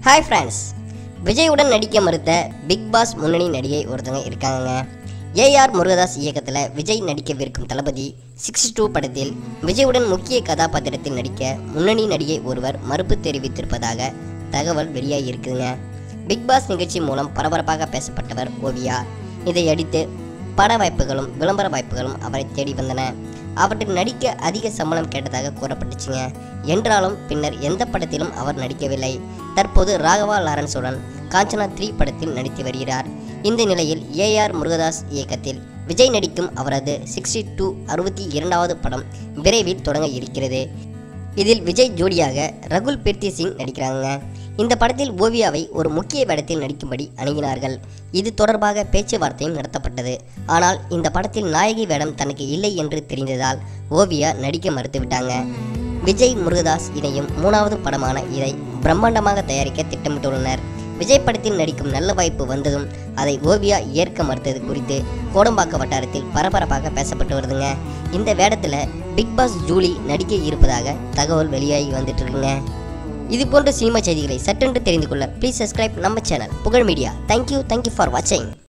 hi friends விஜயுடன் நடிக்க மறுத்த big pass முன்னணி நடிகை ஒருத்தவங்க இருக்காங்க ஏஆர் முருகதாஸ் இயக்கத்தில் விஜய் நடிக்கவிருக்கும் தளபதி சிக்ஸ்டி டூ படத்தில் விஜயுடன் முக்கிய கதாபாத்திரத்தில் நடிக்க முன்னணி நடிகை ஒருவர் மறுப்பு தெரிவித்திருப்பதாக தகவல் வெளியாகி இருக்குதுங்க பிக் பாஸ் நிகழ்ச்சி மூலம் பரபரப்பாக பேசப்பட்டவர் ஓவியா இதையடுத்து பட வாய்ப்புகளும் விளம்பர வாய்ப்புகளும் அவரை தேடி வந்தன அவற்றில் நடிக்க அதிக சம்பளம் கேட்டதாக கூறப்பட்டுச்சுங்க என்றாலும் பின்னர் எந்த படத்திலும் அவர் நடிக்கவில்லை தற்போது ராகவா லாரன்ஸுடன் காஞ்சனா த்ரீ படத்தில் நடித்து வருகிறார் இந்த நிலையில் ஏஆர் முருகதாஸ் இயக்கத்தில் விஜய் நடிக்கும் அவரது சிக்ஸ்டி டூ அறுபத்தி இரண்டாவது படம் விரைவில் தொடங்க இருக்கிறது இதில் விஜய் ஜோடியாக ரகுல் பிரீத்தி சிங் நடிக்கிறாங்க இந்த படத்தில் ஓவியாவை ஒரு முக்கிய வேடத்தில் நடிக்கும்படி அணுகினார்கள் இது தொடர்பாக பேச்சுவார்த்தையும் நடத்தப்பட்டது ஆனால் இந்த படத்தில் நாயகி வேடம் தனக்கு இல்லை என்று தெரிந்ததால் ஓவியா நடிக்க மறுத்துவிட்டாங்க விஜய் முருகதாஸ் இணையும் மூணாவது படமான இதை பிரம்மாண்டமாக தயாரிக்க திட்டமிட்டுள்ளனர் விஜய் படத்தில் நடிக்கும் நல்ல வாய்ப்பு வந்ததும் அதை ஓவியா ஏற்க மறுத்தது குறித்து கோடம்பாக்க வட்டாரத்தில் பரபரப்பாக பேசப்பட்டு வருதுங்க இந்த வேடத்தில் பிக் பாஸ் ஜூலி நடிக்க இருப்பதாக தகவல் வெளியாகி வந்துட்டு இருக்குங்க இது போன்ற சினிமா செய்திகளை சட்டென்று தெரிந்து கொள்ள ப்ளீஸ் சப்ஸ்கிரைப் நம்ம channel Pugazh media thank you thank you for வாட்சிங்